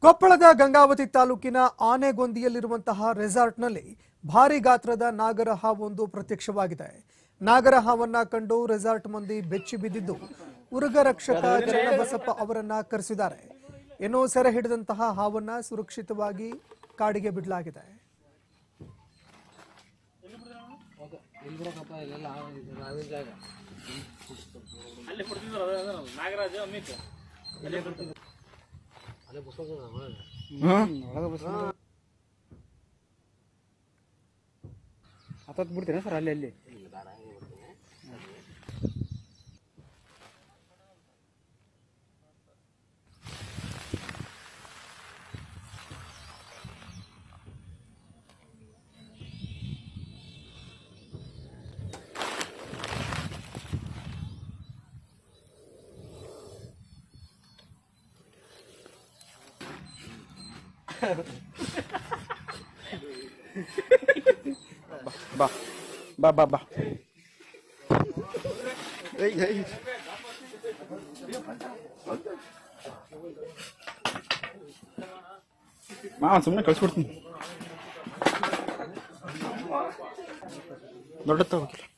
ಕೊಪ್ಪಳದ ಗಂಗಾವತಿ ತಾಲೂಕಿನ ಆನೆಗೊಂದಿಯಲ್ಲಿರುವಂತಹ ರೆಸಾರ್ಟ್ನಲ್ಲಿ ಭಾರಿ ಗಾತ್ರದ ನಾಗರ ಹಾವೊಂದು ಪ್ರತ್ಯಕ್ಷವಾಗಿದೆ ನಾಗರ ಹಾವನ್ನ ಕಂಡು ರೆಸಾರ್ಟ್ ಮಂದಿ ಬೆಚ್ಚಿ ಬಿದ್ದಿದ್ದು ಉರುಗ ರಕ್ಷಕ ಚನ್ನಬಸಪ್ಪ ಅವರನ್ನ ಕರೆಸಿದ್ದಾರೆ ಏನೋ ಸೆರೆ ಹಿಡಿದಂತಹ ಹಾವನ್ನ ಸುರಕ್ಷಿತವಾಗಿ ಕಾಡಿಗೆ ಬಿಡಲಾಗಿದೆ ಅಲ್ಲಿ ಕೊಡ್ತಿದ್ರು ನಾಗರಾಜ ಅಮಿತ್ ಹತ್ತತ್ತು ಬಿಡ್ತೀರಾ ಸರ್ ಅಲ್ಲಿ ಅಲ್ಲಿ ಬಾ ಬಾ ಬಾ ಬಾ ಮಾ ಸುಮ್ಮನೆ ಕಳ್ಸ್ಬಿಡ್ತೀನಿ ದೊಡ್ಡ ತಗೋಕಿಲ್ಲ